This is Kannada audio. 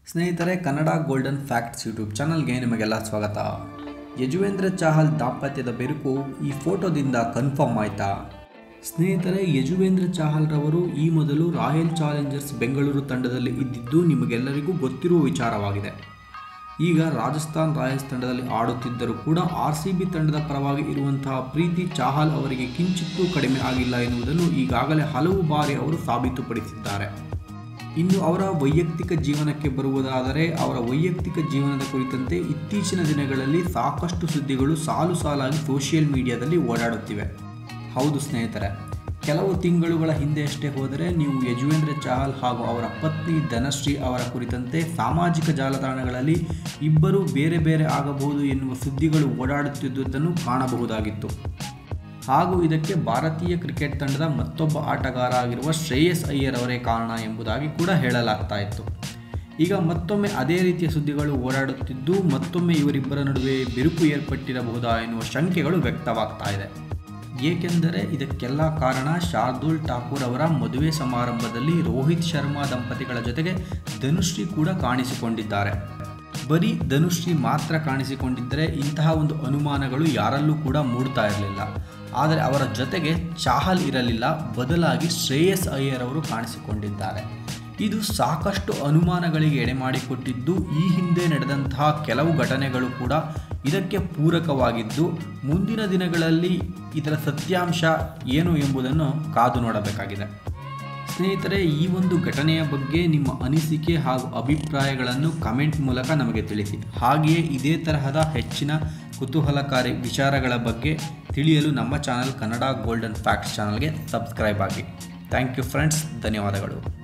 ಸ್ನೇಹಿತರೆ ಕನ್ನಡ ಗೋಲ್ಡನ್ ಫ್ಯಾಕ್ಟ್ಸ್ ಯೂಟ್ಯೂಬ್ ಚಾನಲ್ಗೆ ನಿಮಗೆಲ್ಲ ಸ್ವಾಗತ ಯಜುವೇಂದ್ರ ಚಾಹಲ್ ದಾಂಪತ್ಯದ ಬೆರುಕು ಈ ಫೋಟೋದಿಂದ ಕನ್ಫರ್ಮ್ ಆಯ್ತಾ ಸ್ನೇಹಿತರೆ ಯಜುವೇಂದ್ರ ಚಾಹಲ್ ರವರು ಈ ಮೊದಲು ರಾಯಲ್ ಚಾಲೆಂಜರ್ಸ್ ಬೆಂಗಳೂರು ತಂಡದಲ್ಲಿ ಇದ್ದಿದ್ದು ನಿಮಗೆಲ್ಲರಿಗೂ ಗೊತ್ತಿರುವ ವಿಚಾರವಾಗಿದೆ ಈಗ ರಾಜಸ್ಥಾನ್ ರಾಯಲ್ಸ್ ತಂಡದಲ್ಲಿ ಆಡುತ್ತಿದ್ದರೂ ಕೂಡ ಆರ್ ಸಿ ಬಿ ತಂಡದ ಪರವಾಗಿ ಇರುವಂತಹ ಪ್ರೀತಿ ಚಾಹಲ್ ಅವರಿಗೆ ಕಿಂಚಿತ್ತೂ ಕಡಿಮೆ ಆಗಿಲ್ಲ ಎನ್ನುವುದನ್ನು ಈಗಾಗಲೇ ಹಲವು ಬಾರಿ ಅವರು ಸಾಬೀತುಪಡಿಸಿದ್ದಾರೆ ಇನ್ನು ಅವರ ವೈಯಕ್ತಿಕ ಜೀವನಕ್ಕೆ ಬರುವುದಾದರೆ ಅವರ ವೈಯಕ್ತಿಕ ಜೀವನದ ಕುರಿತಂತೆ ಇತ್ತೀಚಿನ ದಿನಗಳಲ್ಲಿ ಸಾಕಷ್ಟು ಸುದ್ದಿಗಳು ಸಾಲು ಸಾಲಾಗಿ ಸೋಷಿಯಲ್ ಮೀಡಿಯಾದಲ್ಲಿ ಓಡಾಡುತ್ತಿವೆ ಹೌದು ಸ್ನೇಹಿತರೆ ಕೆಲವು ತಿಂಗಳುಗಳ ಹಿಂದೆಯಷ್ಟೇ ಹೋದರೆ ನೀವು ಯಜುವೇಂದ್ರ ಚಹಲ್ ಹಾಗೂ ಅವರ ಪತ್ನಿ ಧನಶ್ರೀ ಅವರ ಕುರಿತಂತೆ ಸಾಮಾಜಿಕ ಜಾಲತಾಣಗಳಲ್ಲಿ ಇಬ್ಬರು ಬೇರೆ ಬೇರೆ ಆಗಬಹುದು ಎನ್ನುವ ಸುದ್ದಿಗಳು ಓಡಾಡುತ್ತಿದ್ದುದನ್ನು ಕಾಣಬಹುದಾಗಿತ್ತು ಹಾಗೂ ಇದಕ್ಕೆ ಭಾರತೀಯ ಕ್ರಿಕೆಟ್ ತಂಡದ ಮತ್ತೊಬ್ಬ ಆಟಗಾರ ಆಗಿರುವ ಶ್ರೇಯಸ್ ಅಯ್ಯರ್ ಅವರೇ ಕಾರಣ ಎಂಬುದಾಗಿ ಕೂಡ ಹೇಳಲಾಗ್ತಾ ಇತ್ತು ಈಗ ಮತ್ತೊಮ್ಮೆ ಅದೇ ರೀತಿಯ ಸುದ್ದಿಗಳು ಓಡಾಡುತ್ತಿದ್ದು ಮತ್ತೊಮ್ಮೆ ಇವರಿಬ್ಬರ ನಡುವೆ ಬಿರುಕು ಏರ್ಪಟ್ಟಿರಬಹುದಾ ಎನ್ನುವ ಶಂಕೆಗಳು ವ್ಯಕ್ತವಾಗ್ತಾ ಇದೆ ಏಕೆಂದರೆ ಇದಕ್ಕೆಲ್ಲ ಕಾರಣ ಶಾರ್ದೂಲ್ ಠಾಕೂರ್ ಅವರ ಮದುವೆ ಸಮಾರಂಭದಲ್ಲಿ ರೋಹಿತ್ ಶರ್ಮಾ ದಂಪತಿಗಳ ಜೊತೆಗೆ ಧನುಶ್ರೀ ಕೂಡ ಕಾಣಿಸಿಕೊಂಡಿದ್ದಾರೆ ಬರೀ ಧನುಶ್ರೀ ಮಾತ್ರ ಕಾಣಿಸಿಕೊಂಡಿದ್ದರೆ ಇಂತಹ ಒಂದು ಅನುಮಾನಗಳು ಯಾರಲ್ಲೂ ಕೂಡ ಮೂಡ್ತಾ ಇರಲಿಲ್ಲ ಆದರೆ ಅವರ ಜೊತೆಗೆ ಚಾಹಲ್ ಇರಲಿಲ್ಲ ಬದಲಾಗಿ ಶ್ರೇಯಸ್ ಅಯ್ಯರ್ ಅವರು ಕಾಣಿಸಿಕೊಂಡಿದ್ದಾರೆ ಇದು ಸಾಕಷ್ಟು ಅನುಮಾನಗಳಿಗೆ ಎಡೆಮಾಡಿಕೊಟ್ಟಿದ್ದು ಈ ಹಿಂದೆ ನಡೆದಂತಹ ಕೆಲವು ಘಟನೆಗಳು ಕೂಡ ಇದಕ್ಕೆ ಪೂರಕವಾಗಿದ್ದು ಮುಂದಿನ ದಿನಗಳಲ್ಲಿ ಇದರ ಸತ್ಯಾಂಶ ಏನು ಎಂಬುದನ್ನು ಕಾದು ನೋಡಬೇಕಾಗಿದೆ ಸ್ನೇಹಿತರೆ ಈ ಒಂದು ಘಟನೆಯ ಬಗ್ಗೆ ನಿಮ್ಮ ಅನಿಸಿಕೆ ಹಾಗೂ ಅಭಿಪ್ರಾಯಗಳನ್ನು ಕಮೆಂಟ್ ಮೂಲಕ ನಮಗೆ ತಿಳಿಸಿ ಹಾಗೆಯೇ ಇದೇ ತರಹದ ಹೆಚ್ಚಿನ ಕುತೂಹಲಕಾರಿ ವಿಚಾರಗಳ ಬಗ್ಗೆ ತಿಳಿಯಲು ನಮ್ಮ ಚಾನಲ್ ಕನ್ನಡ ಗೋಲ್ಡನ್ ಫ್ಯಾಕ್ಟ್ಸ್ ಚಾನಲ್ಗೆ ಸಬ್ಸ್ಕ್ರೈಬ್ ಆಗಿ ಥ್ಯಾಂಕ್ ಯು ಫ್ರೆಂಡ್ಸ್ ಧನ್ಯವಾದಗಳು